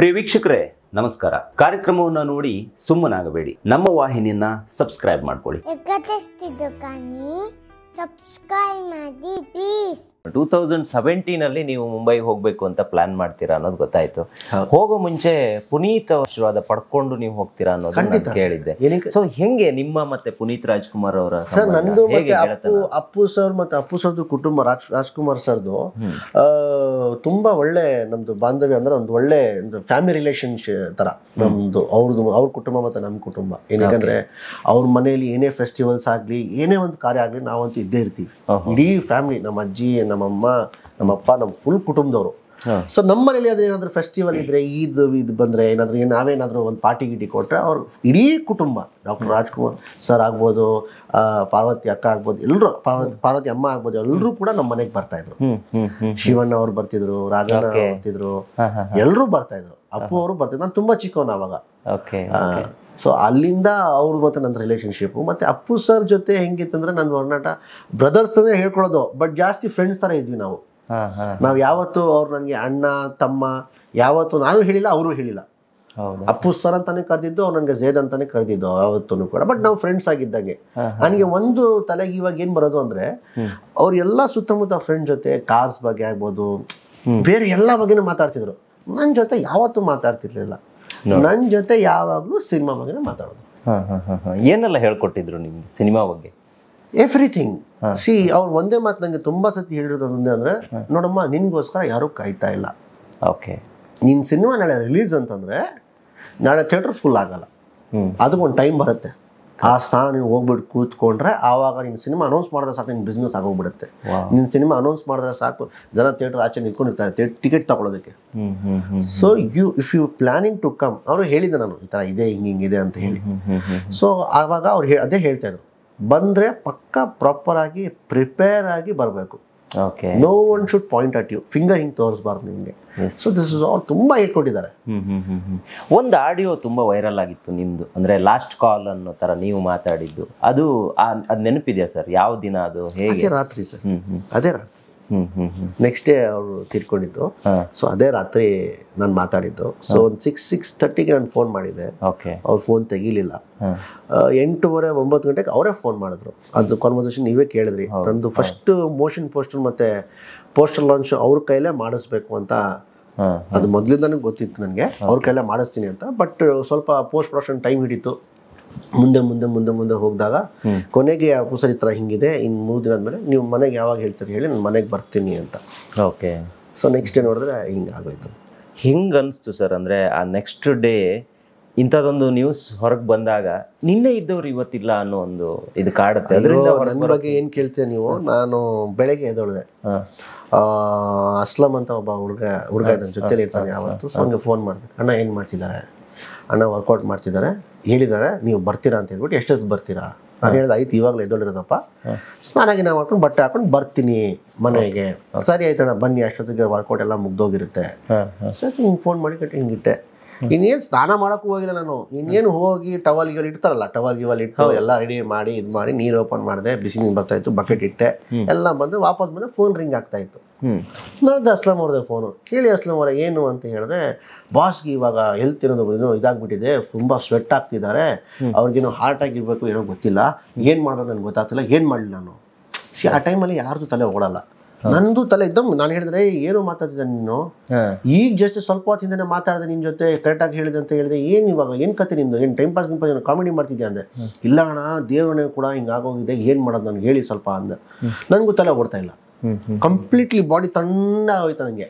ಪ್ರಿಯ ವೀಕ್ಷಕರೇ ನಮಸ್ಕಾರ ಕಾರ್ಯಕ್ರಮವನ್ನು ನೋಡಿ ಸುಮ್ಮನಾಗಬೇಡಿ ನಮ್ಮ ವಾಹಿನಿಯನ್ನ ಸಬ್ಸ್ಕ್ರೈಬ್ ಮಾಡ್ಕೊಳ್ಳಿ ಎಕ್ಕತ್ತಿಸ್ತಿದ್ದು ಕಾನಿ ಸಬ್ಸ್ಕ್ರೈಬ್ ಮಾಡಿ ಪ್ಲೀಸ್ ಟೂ ತೌಸಂಡ್ ಸೆವೆಂಟೀನ್ ಅಲ್ಲಿ ನೀವು ಮುಂಬೈಗೆ ಹೋಗ್ಬೇಕು ಅಂತ ಪ್ಲಾನ್ ಮಾಡ್ತೀರಾ ಅನ್ನೋದು ಗೊತ್ತಾಯ್ತು ಹೌದು. ಹೋಗೋ ಮುಂಚೆ ಪುನೀತ್ ಆಶೀರ್ವಾದ ಪಡ್ಕೊಂಡು ನೀವು ಹೋಗ್ತೀರಾ ಅನ್ನೋದು ನಾನು ಖಂಡಿತ. ಕೇಳಿದ್ದೆ ಏನಕ್ಕೆ ಸೊ ಹೆಂಗೆ ನಿಮ್ಮ ಮತ್ತೆ ಪುನೀತ್ ರಾಜ್ಕುಮಾರ್ ಅವರ ಸರ್ ಸಂಬಂಧ? ನಂದು ಹೇಗೆ ಮತ್ತೆ ಅಪ್ಪು ಗೆಳೆತನ? ಅಪ್ಪು ಸರ್ ಮತ್ತೆ ಅಪ್ಪು ಸರ್ದು ಕುಟುಂಬ ರಾಜ್ ರಾಜ್ಕುಮಾರ್ ಸರ್ದು ಹ್ಮ್. ಆ, ತುಂಬಾ ಒಳ್ಳೆ ನಮ್ದು ಬಾಂಧವ್ಯ ಅಂದ್ರೆ ಒಂದು ಒಳ್ಳೆ ಒಂದು ಫ್ಯಾಮಿಲಿ ರಿಲೇಷನ್ ತರ ನಮ್ದು ಅವ್ರದ್ದು ಅವ್ರ ಕುಟುಂಬ ಮತ್ತೆ ನಮ್ಮ ಕುಟುಂಬ ಏನಕ್ಕಂದ್ರೆ ಅವ್ರ ಮನೆಯಲ್ಲಿ ಏನೇ ಫೆಸ್ಟಿವಲ್ಸ್ ಆಗ್ಲಿ ಏನೇ ಒಂದು ಕಾರ್ಯ ಆಗ್ಲಿ ನಾವಂತೂ ಇದ್ದೇ ಇರ್ತೀವಿ ಓಹೋ. ಇಡೀ ಫ್ಯಾಮಿಲಿ ನಮ್ಮ ಅಜ್ಜಿ ನಮ್ಮಮ್ಮ ನಮ್ಮಪ್ಪ ನಮ್ಮ ಫುಲ್ ಕುಟುಂಬದವರು ಹ. ಸೊ ನಮ್ಮ ಮನೇಲಿ ಅದ್ರ ಏನಾದ್ರು ಫೆಸ್ಟಿವಲ್ ಇದ್ರೆ ಈದ್ ಇದು ಬಂದ್ರೆ ಏನಾದ್ರು ಏನ್- ನಾವೇನಾದ್ರೂ ಒಂದು ಪಾರ್ಟಿ ಗಿಟಿ ಕೊಟ್ರೆ ಅವ್ರ ಇಡೀ ಕುಟುಂಬ ಡಾಕ್ಟರ್ ರಾಜ್ಕುಮಾರ್ ಸರ್ ಆಗ್ಬೋದು ಆ, ಪಾರ್ವತಿ ಅಕ್ಕ ಆಗ್ಬೋದು ಎಲ್ಲರೂ ಪಾರ್ವತಿ ಪಾರ್ವತಿ ಅಮ್ಮ ಆಗ್ಬೋದು ಎಲ್ಲರೂ ಕೂಡ ನಮ್ಮ ಮನೆಗೆ ಬರ್ತಾ ಇದ್ರು ಹ್ಮ್ ಹ್ಮ್ ಹ್ಮ್ ಶಿವಣ್ಣ ಅವ್ರು ಬರ್ತಿದ್ರು ರಾಜಣ್ಣ Okay. ಬರ್ತಿದ್ರು ಹ, ಹ, ಹ. ಎಲ್ಲರೂ ಬರ್ತಾ ಇದ್ರು ಅಪ್ಪು ಅವರು ಬರ್ತಿದ್ರು ನಾನು ತುಂಬಾ ಚಿಕ್ಕವನ ಅವಾಗ ಓಕೆ ಸೊ ಅಲ್ಲಿಂದ ಅವ್ರು ಮತ್ತೆ ನನ್ನ ರಿಲೇಶನ್ಶಿಪ್ ಮತ್ತೆ ಅಪ್ಪು ಸರ್ ಜೊತೆ ಹೆಂಗಿತ್ತಂದ್ರೆ ನನ್ನ ಒಡನಾಟ ಬ್ರದರ್ಸ್ ಹೇಳ್ಕೊಳ್ಳೋದು ಬಟ್ ಜಾಸ್ತಿ ಫ್ರೆಂಡ್ಸ್ ತರ ಇದ್ವಿ ನಾವು ಹ, ಹ. ನಾವು ಯಾವತ್ತು ಅವ್ರು ನನಗೆ ಅಣ್ಣ ತಮ್ಮ ಯಾವತ್ತು ನಾನು ಹೇಳಿಲ್ಲ ಅವರು ಹೇಳಿಲ್ಲ ಹೌದು ಅಪ್ಪು ಸರ್ ಅಂತಾನೆ ಕರೆದಿದ್ದು ಅವ್ರು ನನಗೆ ಝೇದ್ ಅಂತಾನೆ ಕರೆದಿದ್ದು ಯಾವತ್ತೂ ಕೂಡ ಬಟ್ ನಾವು ಫ್ರೆಂಡ್ಸ್ ಆಗಿದ್ದಂಗೆ ಹ, ನನಗೆ ಒಂದು ತಲೆಗೆ ಇವಾಗ ಏನು ಬರೋದು ಅಂದ್ರೆ ಹ್ಮ್. ಅವ್ರ ಎಲ್ಲ ಸುತ್ತಮುತ್ತ ಫ್ರೆಂಡ್ ಜೊತೆ ಕಾರ್ಸ್ ಬಗ್ಗೆ ಆಗ್ಬೋದು ಹ್ಮ್. ಬೇರೆ ಎಲ್ಲ ಬಗ್ಗೆನೂ ಮಾತಾಡ್ತಿದ್ರು ನನ್ನ ಜೊತೆ ಯಾವತ್ತೂ ಮಾತಾಡ್ತಿರ್ಲಿಲ್ಲ ನನ್ನ ಜೊತೆ ಯಾವಾಗಲೂ ಸಿನಿಮಾ ಬಗ್ಗೆನೇ ಮಾತಾಡೋದು ಹ, ಹ, ಹ, ಹ. ಏನೆಲ್ಲ ಹೇಳ್ಕೊಟ್ಟಿದ್ರು ನಿಮ್ಗೆ ಸಿನಿಮಾ ಬಗ್ಗೆ ಎವ್ರಿಥಿಂಗ್ ಸಿ ಅವ್ರು ಒಂದೇ ಮಾತು ನನಗೆ ತುಂಬಾ ಸತಿ ಹೇಳಿರೋದು ಒಂದೇ ಅಂದ್ರೆ ನೋಡಮ್ಮ ನಿನ್ಗೋಸ್ಕರ ಯಾರೂ ಕಾಯ್ತಾ ಇಲ್ಲ ಓಕೆ ನಿನ್ನ ಸಿನಿಮಾ ನಾಳೆ ರಿಲೀಸ್ ಅಂತಂದ್ರೆ ನಾಳೆ ಥಿಯೇಟರ್ ಫುಲ್ ಆಗಲ್ಲ ಹ್ಮ್ ಅದಕ್ಕೊಂದು ಟೈಮ್ ಬರುತ್ತೆ ಆ ಸ್ಥಾನ ನೀವು ಹೋಗ್ಬಿಟ್ಟು ಕೂತ್ಕೊಂಡ್ರೆ ಆವಾಗ ನಿನ್ನ ಸಿನಿಮಾ ಅನೌನ್ಸ್ ಮಾಡಿದ್ರೆ ಸಾಕು ನಿನ್ನ ಬಿಸ್ನೆಸ್ ಆಗೋಗ್ಬಿಡುತ್ತೆ Wow. ನಿನ್ನ ಸಿನಿಮಾ ಅನೌನ್ಸ್ ಮಾಡಿದ್ರೆ ಸಾಕು ಜನ ಥಿಯೇಟರ್ ಆಚೆ ನಿಂತ್ಕೊಂಡಿರ್ತಾರೆ ಟಿಕೆಟ್ ತಗೊಳ್ಳೋದಕ್ಕೆ hmm hmm hmm so you if you planning to come ಅವರು ಹೇಳಿದ್ದೆ ನಾನು ಈ ಥರ ಇದೆ ಹಿಂಗೆ ಹಿಂಗಿದೆ ಅಂತ ಹೇಳಿ ಹ್ಮ್ ಹ್ಮ್ ಹ್ಮ್ ಸೊ ಆವಾಗ ಅವ್ರು ಹೇ ಅದೇ ಹೇಳ್ತಾ ಇದ್ರು ಬಂದರೆ ಪಕ್ಕ ಪ್ರಾಪರ್ ಆಗಿ ಪ್ರಿಪೇರ್ ಆಗಿ ಬರಬೇಕು okay no one should point at you finger ಹಿಂಗೆ ತೋರಿಸ್ಬಾರ್ದು ನಿಮಗೆ ಸೊ ದಿಸ್ ಇಸ್ ಆಲ್ ತುಂಬ ಹೇಳ್ಕೊಟ್ಟಿದ್ದಾರೆ ಹ್ಮ್ ಹ್ಮ್ ಹ್ಮ್ ಹ್ಮ್ ಒಂದು ಆಡಿಯೋ ತುಂಬಾ ವೈರಲ್ ಆಗಿತ್ತು ನಿಮ್ದು ಅಂದ್ರೆ ಲಾಸ್ಟ್ ಕಾಲ್ ಅನ್ನೋ ತರ ನೀವು ಮಾತಾಡಿದ್ದು ಅದು ಆ- ಅದ್ ನೆನಪಿದೆಯಾ ಸರ್ ಯಾವ ದಿನ ಅದು ಹೇಗೆ ಅದೇ ರಾತ್ರಿ ಸರ್ ಹ್ಮ್ ಹ್ಮ್ ಅದೇ ರಾತ್ರಿ ಹ್ಮ್ ಹ್ಮ್ ಹ್ಮ್ ನೆಕ್ಸ್ಟ್ ಡೇ ಅವರು ತೀರ್ಕೊಂಡಿದ್ದು ಹಾ ಸೊ ಅದೇ ರಾತ್ರಿ ನಾನು ಮಾತಾಡಿದ್ದು ಸೊ ಒಂದು ಸಿಕ್ಸ್ ಸಿಕ್ಸ್ ತರ್ಟಿಗೆ ನಾನು ಫೋನ್ ಮಾಡಿದೆ ಓಕೆ ಅವ್ರು ಫೋನ್ ತೆಗಿಲಿಲ್ಲ ಹಾ ಆ, ಎಂಟೂವರೆ ಒಂಬತ್ತು ಗಂಟೆಗೆ ಅವರೇ ಫೋನ್ ಮಾಡಿದ್ರು ಅದು ಕಾನ್ವರ್ಸೇಷನ್ ನೀವೇ ಕೇಳಿದ್ರಿ ನಂದು ಫಸ್ಟ್ ಮೋಷನ್ ಪೋಸ್ಟರ್ ಮತ್ತೆ ಪೋಸ್ಟರ್ ಲಾಂಚ್ ಅವ್ರ ಕೈಲೇ ಮಾಡಿಸ್ಬೇಕು ಅಂತ ಹಾ ಅದು ಮೊದಲಿಂದನೂ ಗೊತ್ತಿತ್ತು ನನಗೆ ಅವ್ರ ಕೈಲೇ ಮಾಡಿಸ್ತೀನಿ ಅಂತ ಬಟ್ ಸ್ವಲ್ಪ ಪೋಸ್ಟ್ ಪ್ರೊಡಕ್ಷನ್ ಟೈಮ್ ಹಿಡಿತು ಮುಂದೆ ಮುಂದೆ ಮುಂದೆ ಮುಂದೆ ಹೋಗಿದಾಗ ಕೊನೆಗೆ ಅಪ್ಪು ಸರ್ ಈ ಥರ ಹಿಂಗಿದೆ ಇನ್ನು ಮೂರು ದಿನ ಆದಮೇಲೆ ನೀವು ಮನೆಗೆ ಯಾವಾಗ ಹೇಳ್ತೀರಿ ಹೇಳಿ ನಾನು ಮನೆಗೆ ಬರ್ತೀನಿ ಅಂತ ಓಕೆ ಸೊ ನೆಕ್ಸ್ಟ್ ಡೇ ನೋಡಿದ್ರೆ ಹಿಂಗೆ ಆಗೋಯ್ತು ಹಿಂಗ್ ಅನ್ಸ್ತು ಸರ್ ಅಂದ್ರೆ ಆ ನೆಕ್ಸ್ಟ್ ಡೇ ಇಂಥದ್ದೊಂದು ನ್ಯೂಸ್ ಹೊರಗೆ ಬಂದಾಗ ನಿನ್ನೆ ಇದ್ದವ್ರು ಇವತ್ತಿಲ್ಲ ಅನ್ನೋ ಒಂದು ಇದು ಕಾಡುತ್ತೆ ಅದರಿಂದ ಅಯ್ಯೋ, ನನ್ನ ಬಗ್ಗೆ ಏನು ಕೇಳ್ತೀಯ ನೀವು ನಾನು ಬೆಳಗ್ಗೆ ಎದ್ದೊಳ್ದೆ ಹಾ ಆ, ಅಸ್ಲಂ ಅಂತ ಒಬ್ಬ ಹುಡುಗ ಹುಡುಗ ನನ್ನ ಜೊತೆಲಿ ಇರ್ತಾನೆ ಯಾವತ್ತು ಸೊ ಅವ್ನಿಗೆ ಫೋನ್ ಮಾಡಿದೆ ಅಣ್ಣ ಏನು ಮಾಡ್ತಿದ್ದಾರೆ ಅಣ್ಣ ವರ್ಕೌಟ್ ಮಾಡ್ತಿದ್ದಾರೆ ಹೇಳಿದ್ದಾರೆ ನೀವು ಬರ್ತೀರಾ ಅಂತ ಹೇಳ್ಬಿಟ್ಟು ಎಷ್ಟೊತ್ತು ಬರ್ತೀರಾ ನಾನು ಹೇಳಿದೆ ಆಯ್ತು ಇವಾಗಲೇ ಎದ್ದೊಳಿರೋದಪ್ಪ ಸ್ನಾನಾಗಿನ ಮಾಡ್ಕೊಂಡು ಬಟ್ಟೆ ಹಾಕೊಂಡು ಬರ್ತೀನಿ ಮನೆಗೆ ಸರಿ ಆಯ್ತಣ್ಣ ಬನ್ನಿ ಅಷ್ಟೊತ್ತಿಗೆ ವರ್ಕೌಟ್ ಎಲ್ಲ ಮುಗ್ದೋಗಿರುತ್ತೆ ಹಾ ಹಾ ಸೊ ಹಿಂಗೆ ಫೋನ್ ಮಾಡಿ ಕಟ್ಟಿ ಹಿಂಗಿಟ್ಟೆ ಇನ್ನೇನು ಸ್ನಾನ ಮಾಡೋಕ್ಕೂ ಹೋಗಿಲ್ಲ ನಾನು ಇನ್ನೇನು ಹೋಗಿ ಟವಲ್ ಗಿವಲ್ ಇಡ್ತಾರಲ್ಲ ಟವಲ್ ಗಿವಲ್ ಇಟ್ಟು ಎಲ್ಲ ರೆಡಿ ಮಾಡಿ ಇದು ಮಾಡಿ ನೀರು ಓಪನ್ ಮಾಡಿದೆ ಬಿಸಿ ನೀರು ಬರ್ತಾ ಇತ್ತು ಬಕೆಟ್ ಇಟ್ಟೆ ಎಲ್ಲ ಬಂದು ವಾಪಸ್ ಬಂದು ಫೋನ್ ರಿಂಗ್ ಆಗ್ತಾ ಇತ್ತು ಹ್ಮ್ ನೋಡಿದೆ ಅಸ್ಲಂ ಅವ್ರದ್ದೆ ಫೋನು ಕೇಳಿ ಅಸ್ಲಂ ಅವರ ಏನು ಅಂತ ಹೇಳಿದ್ರೆ ಬಾಸ್ಗೆ ಇವಾಗ ಹೆಲ್ತ್ ಇರೋದು ಏನೋ ಇದಾಗ್ಬಿಟ್ಟಿದೆ ತುಂಬ ಸ್ವೆಟ್ ಆಗ್ತಿದ್ದಾರೆ ಅವ್ರಿಗೇನೋ ಹಾರ್ಟ್ ಆಗಿರ್ಬೇಕು ಏನೋ ಗೊತ್ತಿಲ್ಲ ಏನು ಮಾಡೋದು ನನಗೆ ಗೊತ್ತಾಗ್ತಿಲ್ಲ ಏನು ಮಾಡಲಿ ನಾನು ಸಿ ಆ ಟೈಮಲ್ಲಿ ಯಾರ್ದು ತಲೆ ಓಡಲ್ಲ ನಂದು ತಲೆ ಇದ್ದಮ್ ನಾನು ಹೇಳಿದ್ರೆ ಏನು ಮಾತಾಡ್ತಿದ್ದೆ ನೀನು ಹಾ ಈಗ ಜಸ್ಟ್ ಸ್ವಲ್ಪ ಹೊತ್ತು ಹಿಂದೆ ಮಾತಾಡಿದೆ ನಿನ್ನ ಜೊತೆ ಕರೆಕ್ಟಾಗಿ ಹೇಳಿದೆ ಅಂತ ಹೇಳಿದೆ ಏನು ಇವಾಗ ಏನು ಕತೆ ನಿಂದು ಏನು ಟೈಮ್ ಪಾಸ್ ಗಿಂಪಾಸ್ ಏನು ಕಾಮಿಡಿ ಮಾಡ್ತಿದ್ಯಾ ಅಂದೆ ಇಲ್ಲ ಅಣ್ಣ ದೇವ್ರನೇ ಕೂಡ ಹಿಂಗಾಗೋಗಿದೆ ಏನು ಮಾಡೋದು ನನಗೆ ಹೇಳಿ ಸ್ವಲ್ಪ ಅಂದೆ ನನಗೂ ತಲೆ ಓಡ್ತಾ ಇಲ್ಲ ಹ್ಮ್ ಹ್ಮ್ ಕಂಪ್ಲೀಟ್ಲಿ ಬಾಡಿ ತಣ್ಣ ಹೋಯ್ತು ನನಗೆ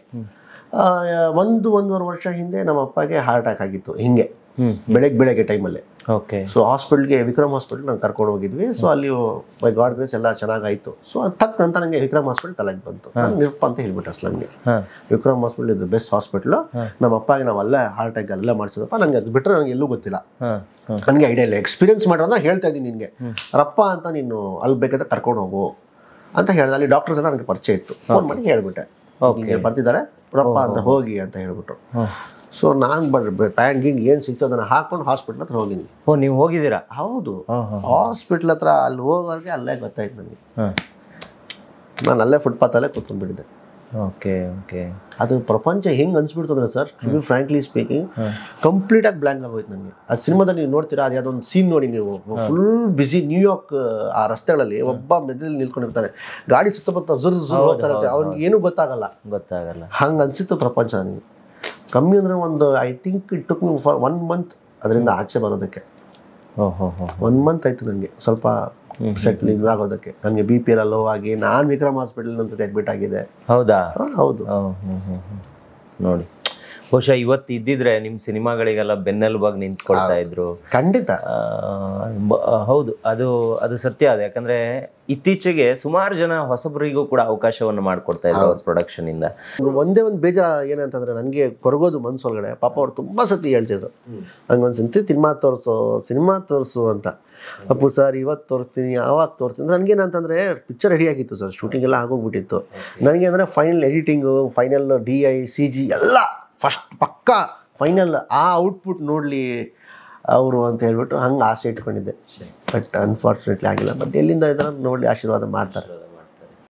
ಒಂದು ಒಂದೂವರೆ ವರ್ಷ ಹಿಂದೆ ನಮ್ಮ ಅಪ್ಪಗೆ ಹಾರ್ಟ್ ಅಟ್ಯಾಕ್ ಆಗಿತ್ತು ಹಿಂಗೆ ಹ್ಮ್ ಬೆಳಗ್ಗೆ ಬೆಳಗ್ಗೆ ಟೈಮಲ್ಲಿ ಓಕೆ ಸೊ ಹಾಸ್ಪಿಟ್ಲ್ಗೆ ವಿಕ್ರಮ್ ಹಾಸ್ಪಿಟಲ್ ನಾನು ಕರ್ಕೊಂಡು ಹೋಗಿದ್ವಿ ಸೊ ಅಲ್ಲಿ ಬೈ ಗಾಡ್ ಗ್ರೇಸ್ ಎಲ್ಲ ಚೆನ್ನಾಗಾಯ್ತು ಸೊ ಅದು ತಕ್ಕ ಅಂತ ನನಗೆ ವಿಕ್ರಮ್ ಹಾಸ್ಪಿಟಲ್ ತಲೆಗೆ ಬಂತು ನಾನು ನಿರ್ಪ ಅಂತ ಹೇಳ್ಬಿಟ್ಟು ಅಸ್ಲಂಗೆ ಹಾ ವಿಕ್ರಮ್ ಹಾಸ್ಪಿಟಲ್ ಇದು ಬೆಸ್ಟ್ ಹಾಸ್ಪಿಟ್ಲು ನಮ್ಮ ಅಪ್ಪಗೆ ನಾವು ಅಲ್ಲೇ ಹಾರ್ಟ್ ಅಟ್ಯಾಕ್ ಅಲ್ಲೇ ಮಾಡಿಸಿದಪ್ಪ ನನಗೆ ಅದು ಬಿಟ್ಟರೆ ನನಗೆ ಎಲ್ಲೂ ಗೊತ್ತಿಲ್ಲ ಹಾ ಹಾ ನನಗೆ ಐಡಿಯಾ ಇಲ್ಲ ಎಕ್ಸ್ಪೀರಿಯನ್ಸ್ ಮಾಡೋದನ್ನ ಹೇಳ್ತಾ ಇದ್ದೀನಿ ನಿನಗೆ ರಪ್ಪ ಅಂತ ನೀನು ಅಲ್ಲಿ ಬೇಕಾದ್ರೆ ಕರ್ಕೊಂಡು ಹೋಗು ಅಂತ ಹೇಳಿದೆ ಅಲ್ಲಿ ಡಾಕ್ಟರ್ಸ್ ಎಲ್ಲ ನನಗೆ ಪರಿಚಯ ಇತ್ತು ಫೋನ್ ಮಾಡಿ ಹೇಳ್ಬಿಟ್ಟೆ ಹಿಂಗೆ ಬರ್ತಿದ್ದಾರೆ ರಪ್ಪ ಅಂತ ಹೋಗಿ ಅಂತ ಹೇಳ್ಬಿಟ್ಟು ಹಾ. ಸೊ ನಾನು ಪ್ಯಾಂಟ್ ಗಿಂಡ್ ಏನು ಸಿಕ್ತು ಅದನ್ನು ಹಾಕೊಂಡು ಹಾಸ್ಪಿಟ್ಲ್ ಹತ್ರ ಹೋಗಿದ್ದೀನಿ ಓ ನೀವು ಹೋಗಿದ್ದೀರಾ ಹೌದು ಹಾ ಹಾ ಹಾಸ್ಪಿಟ್ಲ್ ಹತ್ರ ಅಲ್ಲಿ ಹೋಗೋರಿಗೆ ಅಲ್ಲೇ ಗೊತ್ತಾಯ್ತು ನನಗೆ ಹಾ ನಾನು ಅಲ್ಲೇ ಫುಟ್ಪಾತಲ್ಲೇ ಕೂತ್ಕೊಂಡ್ಬಿಟ್ಟಿದ್ದೆ ಓಕೆ ಓಕೆ ಅದು ಪ್ರಪಂಚ ಹೆಂಗ್ ಅನ್ಸ್ಬಿಡ್ತು ಅಂದ್ರೆ sir to be frankly speaking complete ಆಗಿ ಬ್ಲಾಂಕ್ ಆಗೋಯ್ತು ನನಗೆ ಆ ಸಿನಿಮಾದಲ್ಲಿ ನೀವು ನೋಡ್ತೀರಾ ಅದು ಯಾವುದೋ ಒಂದು ಸೀನ್ ನೋಡಿ ನೀವು ಫುಲ್ ಬಿಸಿ ನ್ಯೂಯಾರ್ಕ್ ಆ ರಸ್ತೆಗಳಲ್ಲಿ ಒಬ್ಬ ಮೆದಲ್ಲಿ ನಿಲ್ಕೊಂಡಿರ್ತಾನೆ ಗಾಡಿ ಸುತ್ತಮುತ್ತ ಜುರ್ ಜುರ್ ಹೋಗ್ತಾ ಇರುತ್ತೆ ಅವ್ನಿಗೆ ಏನೂ ಗೊತ್ತಾಗಲ್ಲ ಗೊತ್ತಾಗಲ್ಲ ಹಂಗೆ ಅನ್ಸಿತ್ತು ಪ್ರಪಂಚ ನನಗೆ ಕಮ್ಮಿ ಅಂದ್ರೆ ಒಂದು I think it took me for one month ಅದರಿಂದ ಆಚೆ ಬರೋದಕ್ಕೆ ಓ ಹೋ ಹೋ ಒನ್ ಮಂತ್ ಆಯ್ತು ನನಗೆ ಸ್ವಲ್ಪ ಸೆಟ್ಲಿಂಗ್ ಆಗೋದಕ್ಕೆ ನನಗೆ ಬಿ ಪಿ ಎಲ್ಲ ಲೋ ಆಗಿ ನಾನು ವಿಕ್ರಮ್ ಹಾಸ್ಪಿಟಲ್ ಅಂತ ಅಡ್ಮಿಟ್ ಆಗಿದೆ ಹೌದಾ ಹಾ, ಹೌದು ಓ, ಹ್ಮ್, ಹ್ಮ್, ಹ್ಮ್. ನೋಡಿ ಬಹುಶಃ ಇವತ್ತು ಇದ್ದಿದ್ರೆ ನಿಮ್ಮ ಸಿನಿಮಾಗಳಿಗೆಲ್ಲ ಬೆನ್ನೆಲುಬಾಗಿ ನಿಂತ್ಕೊಳ್ತಾ ಇದ್ರು ಖಂಡಿತ ಆ, ಬ- ಹೌದು ಅದು ಅದು ಸತ್ಯ ಅದು ಯಾಕಂದ್ರೆ ಇತ್ತೀಚೆಗೆ ಸುಮಾರು ಜನ ಹೊಸಬರಿಗೂ ಕೂಡ ಅವಕಾಶವನ್ನು ಮಾಡಿಕೊಡ್ತಾ ಇದ್ರು ಅವ್ರ ಪ್ರೊಡಕ್ಷನ್ ಇಂದ ಒಂದೇ ಒಂದು ಬೇಜಾರ ಏನಂತಂದ್ರೆ ನನಗೆ ಕೊರಗೋದು ಮನ್ಸು ಒಳಗಡೆ ಪಾಪ ಅವ್ರು ತುಂಬಾ ಸತಿ ಹೇಳ್ತಿದ್ರು ನಂಗೆ ಒಂದು ಸತಿ ಸಿನಿಮಾ ತೋರಿಸು ಸಿನಿಮಾ ತೋರಿಸು ಅಂತ ಅಪ್ಪು ಸರ್ ಇವತ್ತು ತೋರಿಸ್ತೀನಿ ಆವಾಗ ತೋರಿಸ್ತೀನಿ ನನಗೇನಂತಂದ್ರೆ ಪಿಕ್ಚರ್ ರೆಡಿ ಆಗಿತ್ತು ಸರ್ ಶೂಟಿಂಗ್ ಎಲ್ಲ ಆಗೋಗ್ಬಿಟ್ಟಿತ್ತು ನನಗೆ ಅಂದರೆ final editing final D I C G ಎಲ್ಲ ಫಸ್ಟ್ ಪಕ್ಕಾ ಫೈನಲ್ ಆ ಔಟ್ಪುಟ್ ನೋಡಲಿ ಅವರು ಅಂತ ಹೇಳ್ಬಿಟ್ಟು ಹಂಗೆ ಆಸೆ ಇಟ್ಕೊಂಡಿದ್ದೆ ಬಟ್ ಅನ್ಫಾರ್ಚುನೇಟ್ಲಿ ಆಗಿಲ್ಲ ಬಟ್ ಎಲ್ಲಿಂದ ಇದ್ದಾರೆ ನೋಡಲಿ ಆಶೀರ್ವಾದ ಮಾಡ್ತಾರೆ